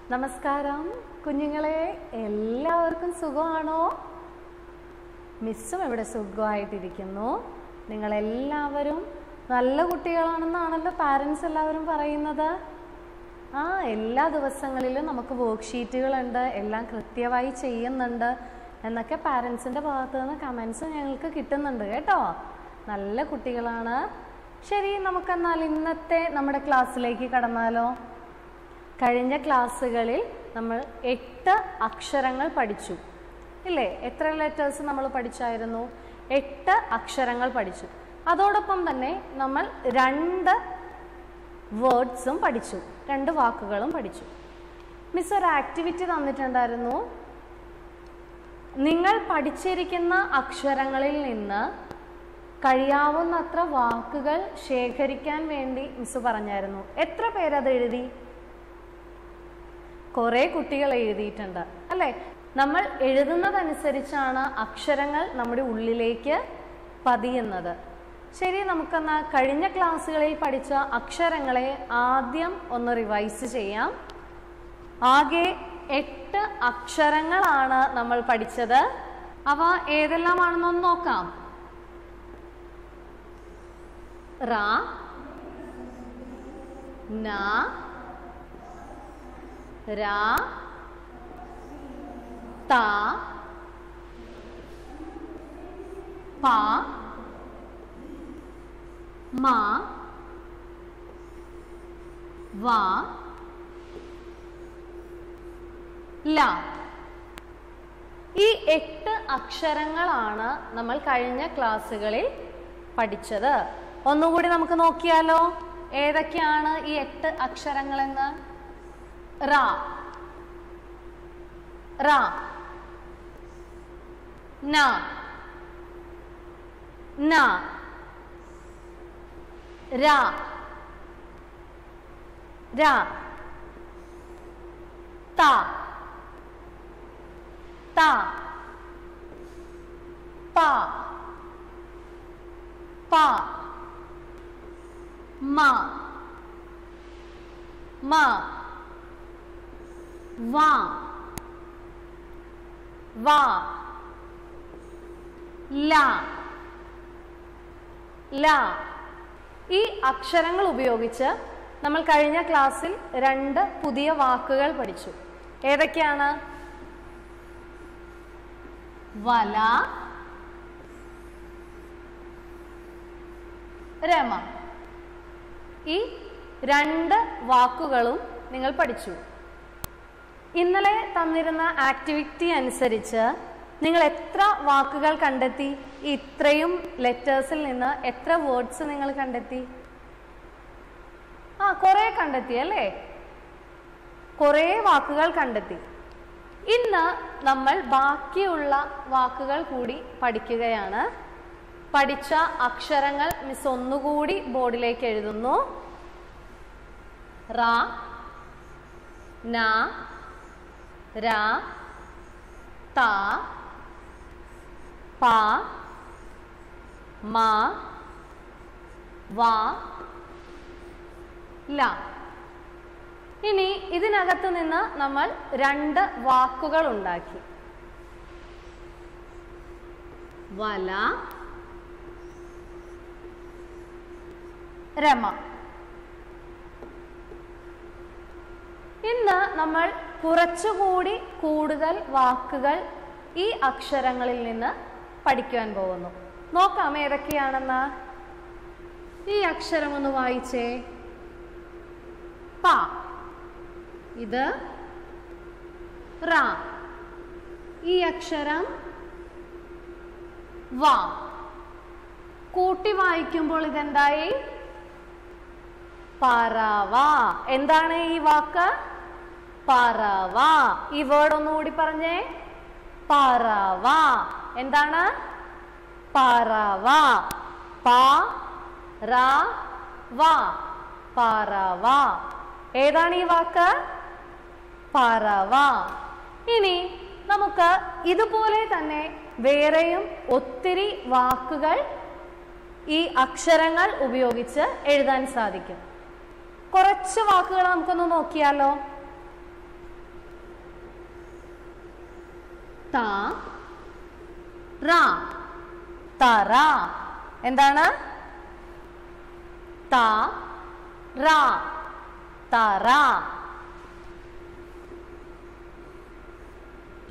നമസ്കാരം കുഞ്ഞുങ്ങളെ എല്ലാവർക്കും സുഖമാണോ മിസ്സും ഇവിടെ സുഖമായിട്ടിരിക്കുന്നു നിങ്ങളെല്ലാവരും നല്ല കുട്ടികളാണെന്നാണല്ലോ പാരൻസ് എല്ലാവരും പറയുന്നത് ആ എല്ലാ ദിവസങ്ങളിലും നമുക്ക് വർക്ക് ഷീറ്റുകളുണ്ട് എല്ലാം കൃത്യമായി ചെയ്യുന്നുണ്ട് എന്നൊക്കെ പാരൻസിൻ്റെ ഭാഗത്ത് നിന്ന് കമൻസ് ഞങ്ങൾക്ക് കിട്ടുന്നുണ്ട് കേട്ടോ നല്ല കുട്ടികളാണ് ശരി നമുക്കെന്നാൽ ഇന്നത്തെ നമ്മുടെ ക്ലാസ്സിലേക്ക് കടന്നാലോ കഴിഞ്ഞ ക്ലാസ്സുകളിൽ നമ്മൾ എട്ട് അക്ഷരങ്ങൾ പഠിച്ചു ഇല്ലേ എത്ര ലെറ്റേഴ്സ് നമ്മൾ പഠിച്ചായിരുന്നു എട്ട് അക്ഷരങ്ങൾ പഠിച്ചു അതോടൊപ്പം തന്നെ നമ്മൾ രണ്ട് വേർഡ്സും പഠിച്ചു രണ്ട് വാക്കുകളും പഠിച്ചു മിസ് ഒരു ആക്ടിവിറ്റി തന്നിട്ടുണ്ടായിരുന്നു നിങ്ങൾ പഠിച്ചിരിക്കുന്ന അക്ഷരങ്ങളിൽ നിന്ന് കഴിയാവുന്നത്ര വാക്കുകൾ ശേഖരിക്കാൻ വേണ്ടി മിസ് പറഞ്ഞായിരുന്നു എത്ര പേരത് എഴുതി കുറേ കുട്ടികൾ എഴുതിയിട്ടുണ്ട് അല്ലേ നമ്മൾ എഴുതുന്നതനുസരിച്ചാണ് അക്ഷരങ്ങൾ നമ്മുടെ ഉള്ളിലേക്ക് പതിയുന്നത് ശരി നമുക്കെന്നാ കഴിഞ്ഞ ക്ലാസ്സുകളിൽ പഠിച്ച അക്ഷരങ്ങളെ ആദ്യം ഒന്ന് റിവൈസ് ചെയ്യാം ആകെ എട്ട് അക്ഷരങ്ങളാണ് നമ്മൾ പഠിച്ചത് അവ ഏതെല്ലാമാണെന്നൊന്ന് നോക്കാം റ ന രാ ത പ മ വ ല ഈ എട്ട് അക്ഷരങ്ങളാണ് നമ്മൾ കഴിഞ്ഞ ക്ലാസ്സുകളിൽ പഠിച്ചത് ഒന്നുകൂടി നമുക്ക് നോക്കിയാലോ ഏതൊക്കെയാണ് ഈ എട്ട് അക്ഷരങ്ങളെന്ന് റ റ ന ന ര ര ത ത പ പ മ മ വ വ ല ല ഈ അക്ഷരങ്ങൾ ഉപയോഗിച്ച് നമ്മൾ കഴിഞ്ഞ ക്ലാസ്സിൽ രണ്ട് പുതിയ വാക്കുകൾ പഠിച്ചു ഏതൊക്കെയാണ് വല രമ ഈ രണ്ട് വാക്കുകളും നിങ്ങൾ പഠിച്ചു ഇന്നലെ തന്നിരുന്ന ആക്ടിവിറ്റി അനുസരിച്ച് നിങ്ങൾ എത്ര വാക്കുകൾ കണ്ടെത്തി ഈ ഇത്രയും ലെറ്റേഴ്സിൽ നിന്ന് എത്ര വേർഡ്സ് നിങ്ങൾ കണ്ടെത്തി ആ കുറേ കണ്ടെത്തി അല്ലേ കുറേ വാക്കുകൾ കണ്ടെത്തി ഇന്ന് നമ്മൾ ബാക്കിയുള്ള വാക്കുകൾ കൂടി പഠിക്കുകയാണ് പഠിച്ച അക്ഷരങ്ങൾ മിസ് ഒന്നുകൂടി ബോർഡിലേക്ക് എഴുതുന്നു റ ന ര ത പ മ വ ല ഇനി ഇതിനകത്ത് നിന്ന് നമ്മൾ രണ്ട് വാക്കുകൾ ഉണ്ടാക്കി വല രമ ഇന്ന് നമ്മൾ കുറച്ചുകൂടി കൂടുതൽ വാക്കുകൾ ഈ അക്ഷരങ്ങളിൽ നിന്ന് പഠിക്കുവാൻ പോകുന്നു നോക്കാം ഏതൊക്കെയാണെന്ന് ഈ അക്ഷരം ഒന്ന് വായിച്ചേ പ ഇത് റ ഈ അക്ഷരം വ കൂട്ടി വായിക്കുമ്പോൾ ഇതെന്തായി പറവ എന്താണ് ഈ വാക്ക് പറവ ഈ വേർഡ് ഒന്നുകൂടി പറഞ്ഞേ പറവ എന്താണ് പറവ പ റ വ പറവ ഏതാണ് ഈ വാക്ക് പറവ ഇനി നമുക്ക് ഇതുപോലെ തന്നെ വേറെയും ഒത്തിരി വാക്കുകൾ ഈ അക്ഷരങ്ങൾ ഉപയോഗിച്ച് എഴുതാൻ സാധിക്കും കുറച്ച് വാക്കുകൾ നമുക്കൊന്ന് നോക്കിയാലോ ത റ തറ എന്താണ് ത റ തറ പ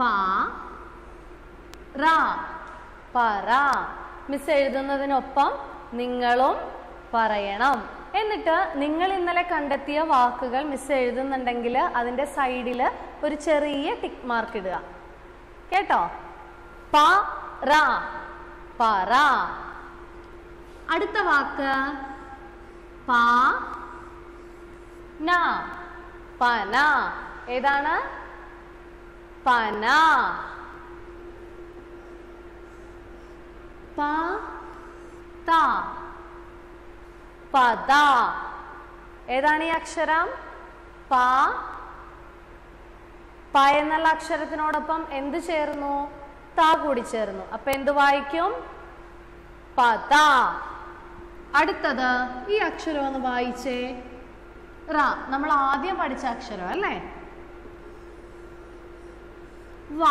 റ പറ മിസ് എഴുതുന്നതിനൊപ്പം നിങ്ങളും പറയണം എന്നിട്ട് നിങ്ങൾ ഇന്നലെ കണ്ടെത്തിയ വാക്കുകൾ മിസ് എഴുതുന്നുണ്ടെങ്കിൽ അതിന്റെ സൈഡിൽ ഒരു ചെറിയ ടിക്ക് മാർക്ക് ഇടുക കേട്ടോ പ റ പറ അടുത്ത വാക്ക് പ ന പന ഏതാണ് പന പ ത പദ ഏതാണ് ഈ അക്ഷരം പ പ എന്നുള്ള അക്ഷരത്തിനോടൊപ്പം എന്ത് ചേർന്നു ത കൂടി ചേർന്നു അപ്പൊ എന്ത് വായിക്കും പത അടുത്തത് ഈ അക്ഷരം ഒന്ന് വായിച്ചേ റ നമ്മൾ ആദ്യം പഠിച്ച അക്ഷരം അല്ലേ വ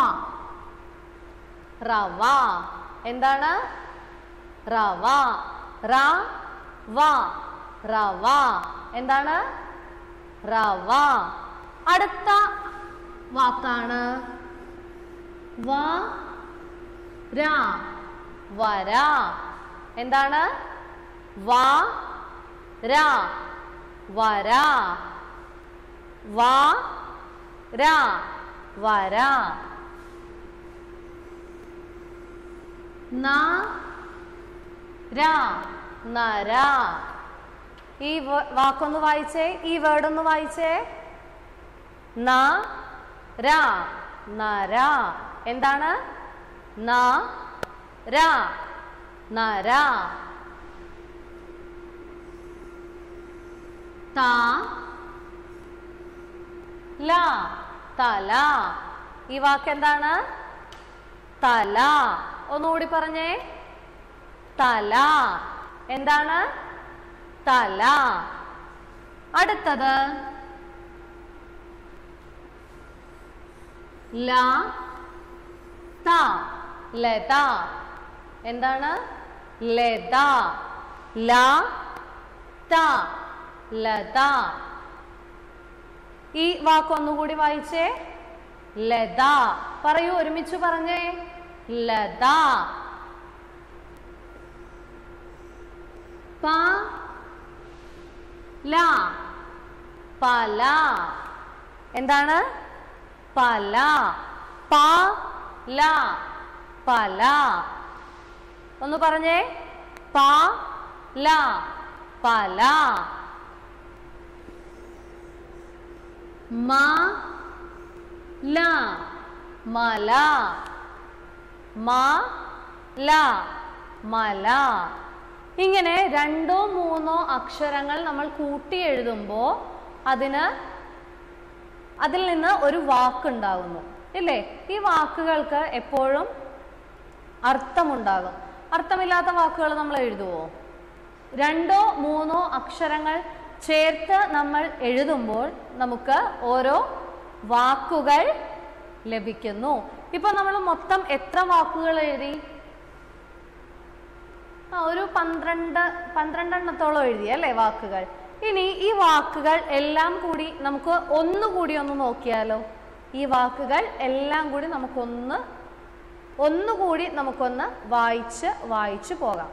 റവ എന്താണ് റവ റ വ റവ എന്താണ് റവ അടുത്ത വാക്കാണ് വ ര വര എന്താണ് വ ര വര വ ര വര ന ര നര ഈ വ- വാക്കൊന്ന് വായിച്ചേ ഈ വേർഡ് ഒന്ന് വായിച്ചേ ന ര നര എന്താണ് ന ര നര ത ല തല ഈ വാക്ക് എന്താണ് തല ഒന്നുകൂടി പറഞ്ഞേ തല എന്താണ് തല അടുത്തത് ല ത ലത എന്താണ് ലത ല ത ലത ഈ വാക്ക് ഒന്നുകൂടി വായിച്ചേ ലത പറയൂ ഒരുമിച്ച് പറഞ്ഞേ ലത പ ല പല എന്താണ് പല പ ല പല ഒന്ന് പറഞ്ഞേ പ ല പല മ ല മല മ ല മല ഇങ്ങനെ രണ്ടോ മൂന്നോ അക്ഷരങ്ങൾ നമ്മൾ കൂട്ടി എഴുതുമ്പോൾ അതിന് അതിൽ നിന്ന് ഒരു വാക്കുണ്ടാകുന്നു ഇല്ലേ ഈ വാക്കുകൾക്ക് എപ്പോഴും അർത്ഥമുണ്ടാകും അർത്ഥമില്ലാത്ത വാക്കുകൾ നമ്മൾ എഴുതുവോ രണ്ടോ മൂന്നോ അക്ഷരങ്ങൾ ചേർത്ത് നമ്മൾ എഴുതുമ്പോൾ നമുക്ക് ഓരോ വാക്കുകൾ ലഭിക്കുന്നു ഇപ്പൊ നമ്മൾ മൊത്തം എത്ര വാക്കുകൾ എഴുതി ആ ഒരു പന്ത്രണ്ട് പന്ത്രണ്ടെണ്ണത്തോളം എഴുതി അല്ലേ വാക്കുകൾ ഇനി ഈ വാക്കുകൾ എല്ലാം കൂടി നമുക്ക് ഒന്നുകൂടി ഒന്ന് നോക്കിയാലോ ഈ വാക്കുകൾ എല്ലാം കൂടി നമുക്കൊന്ന് ഒന്നുകൂടി നമുക്കൊന്ന് വായിച്ച് വായിച്ചു പോകാം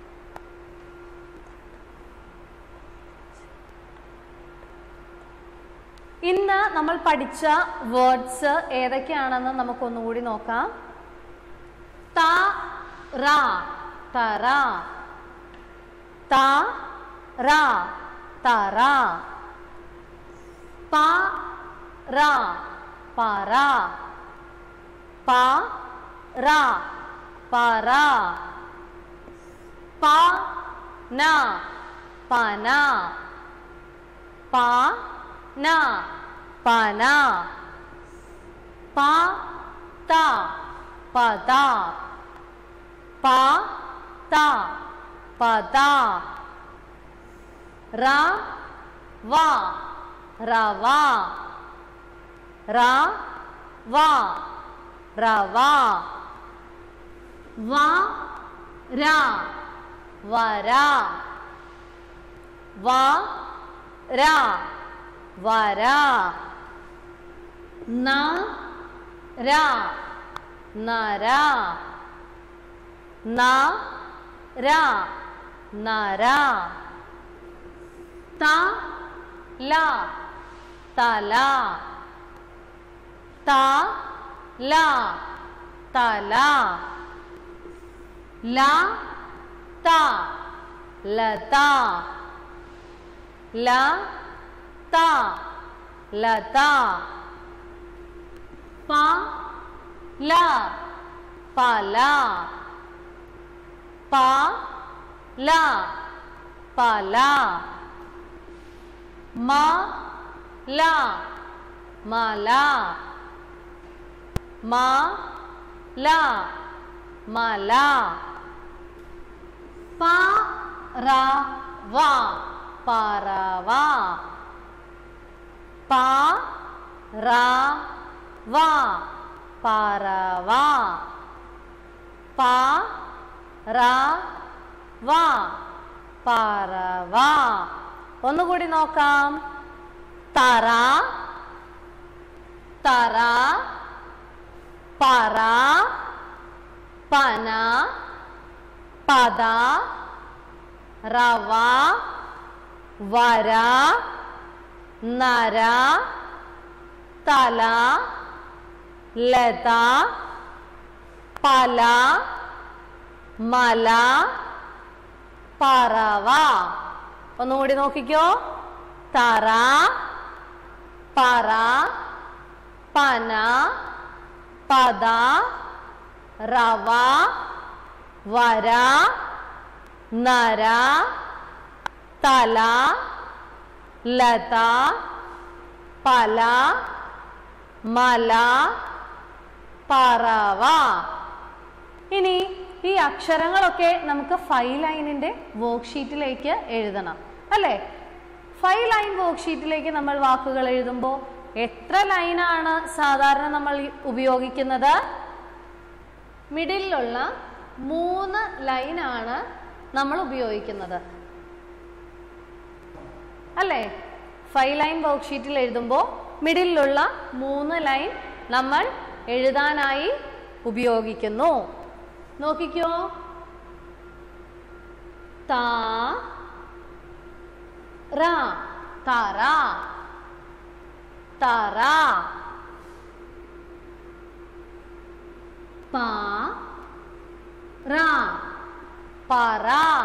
ഇന്ന് നമ്മൾ പഠിച്ച വേർഡ്സ് ഏതൊക്കെയാണെന്ന് നമുക്കൊന്നുകൂടി നോക്കാം ത റ തറ ത റ തറ പ റ പറ പ റ പറ പ ന പന പ ന പന പ ത പത പ ത പത റ വ റവ റ വ റവ വ ര വര വ ര വര ന ര നര ന ര നര ത ല തല ത ല തല ല ത ലത ല ത ലത പ ല പല പ ല പല മ ല മല മ ല മല പ റ വ പറവ പ റ വ പറവ പ റ വ പറവ ഒന്നുകൂടി നോക്കാം തറ തറ പറ പന പദ റവ വര നര തല ലത പല മല പറവ ഒന്നുകൂടി നോക്കിക്കോ തറ പറ പന പദ റവ വര നര തല ലത പല മല പറവ ഇനി ഈ അക്ഷരങ്ങളൊക്കെ നമുക്ക് ഫൈവ് ലൈനിന്റെ വർക്ക്ഷീറ്റിലേക്ക് എഴുതണം അല്ലേ ഫൈവ് ലൈൻ വർക്ക്ഷീറ്റിലേക്ക് നമ്മൾ വാക്കുകൾ എഴുതുമ്പോൾ എത്ര ലൈനാണ് സാധാരണ നമ്മൾ ഈ ഉപയോഗിക്കുന്നത് മിഡിലുള്ള മൂന്ന് ലൈനാണ് നമ്മൾ ഉപയോഗിക്കുന്നത് അല്ലേ ഫൈവ് ലൈൻ വർക്ക്ഷീറ്റിൽ എഴുതുമ്പോൾ മിഡിലുള്ള മൂന്ന് ലൈൻ നമ്മൾ എഴുതാനായി ഉപയോഗിക്കുന്നു നോക്കിക്കോ താ റ തറ തറ പ റ പറ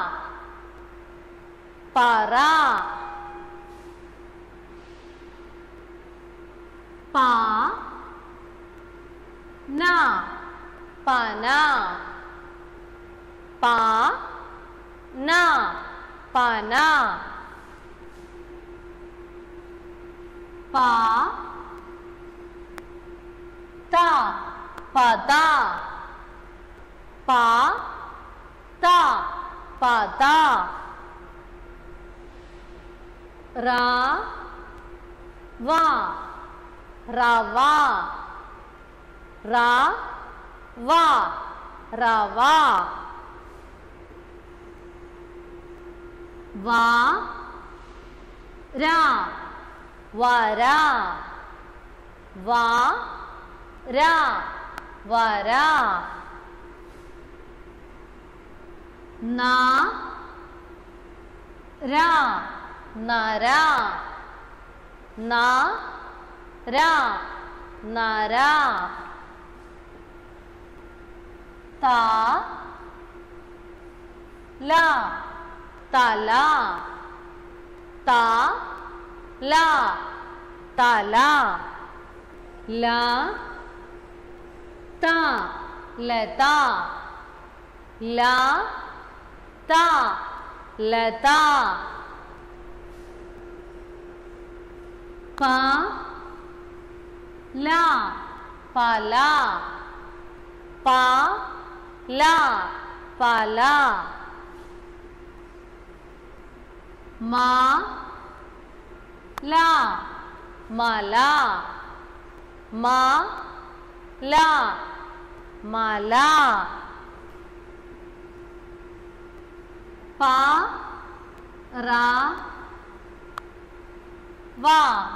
പറ പ ന പന പ ന പന പ ത പദ പ ത പദ റ വ റവ റ വ റവ വ ര വര വ ര വര ന ര നര ന ര നര ത ല തല ത ല തല ല ത ലത ല ത ലത പ ല പല പ ല പല മ ല മല മ ല മല പ റ വ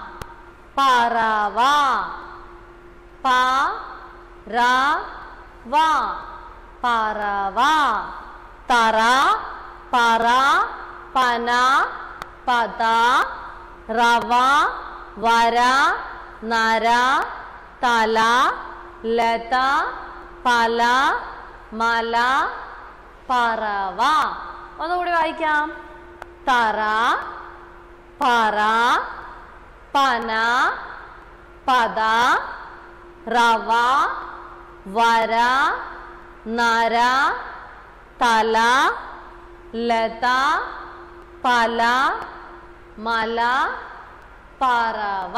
പറവ പ റ വ പറവ തറ പറ പന പത റവ വര നര തല ലത പല മല പറവ ഒന്നുകൂടി വായിക്കാം തറ പറ പന പദ റവ വര നര തല ലത പല മല പറവ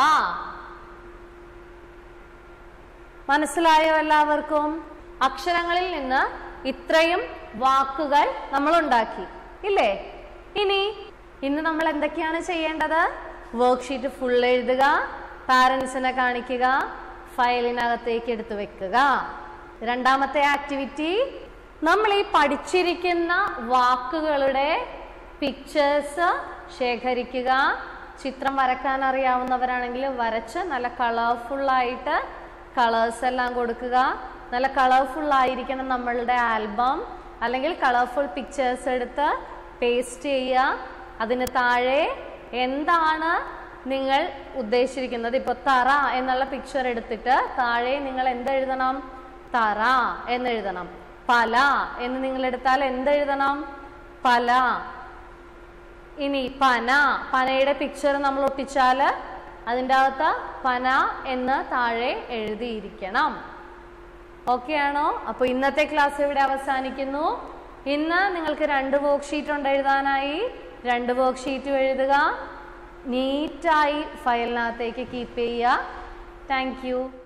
മനസ്സിലായോ എല്ലാവർക്കും അക്ഷരങ്ങളിൽ നിന്ന് ഇത്രയും വാക്കുകൾ നമ്മൾ ഉണ്ടാക്കി ഇല്ലേ ഇനി ഇന്ന് നമ്മൾ എന്തൊക്കെയാണ് ചെയ്യേണ്ടത് വർക്ക്ഷീറ്റ് ഫുൾ എഴുതുക പാരൻസിനെ കാണിക്കുക ഫയലിനകത്തേക്ക് എടുത്തു വെക്കുക രണ്ടാമത്തെ ആക്ടിവിറ്റി നമ്മൾ ഈ പഠിച്ചിരിക്കുന്ന വാക്കുകളുടെ പിക്ചേഴ്സ് ശേഖരിക്കുക ചിത്രം വരക്കാൻ അറിയാവുന്നവരാണെങ്കിൽ വരച്ച് നല്ല കളർഫുൾ ആയിട്ട് കളേഴ്സ് എല്ലാം കൊടുക്കുക നല്ല കളർഫുൾ ആയിരിക്കണം നമ്മളുടെ ആൽബം അല്ലെങ്കിൽ കളർഫുൾ പിക്ചേഴ്സ് എടുത്ത് പേസ്റ്റ് ചെയ്യുക അതിന് താഴെ എന്താണ് നിങ്ങൾ ഉദ്ദേശിച്ചിരിക്കുന്നത് ഇപ്പോൾ തറ എന്നുള്ള പിക്ചർ എടുത്തിട്ട് താഴെ നിങ്ങൾ എന്തെഴുതണം തറ എന്നെഴുതണം പല എന്ന് നിങ്ങൾ എടുത്താൽ എന്തെഴുതണം പല ഇനി പന പനയുടെ പിക്ചർ നമ്മൾ ഒട്ടിച്ചാൽ അതിൻ്റെ അകത്ത് പന എന്ന് താഴെ എഴുതിയിരിക്കണം ഓക്കെ ആണോ അപ്പോൾ ഇന്നത്തെ ക്ലാസ് ഇവിടെ അവസാനിക്കുന്നു ഇന്ന് നിങ്ങൾക്ക് രണ്ട് വർക്ക് ഷീറ്റ് ഉണ്ട് എഴുതാനായി രണ്ട് വർക്ക് ഷീറ്റും എഴുതുക നീറ്റായി ഫയലിനകത്തേക്ക് കീപ്പ് ചെയ്യുക താങ്ക്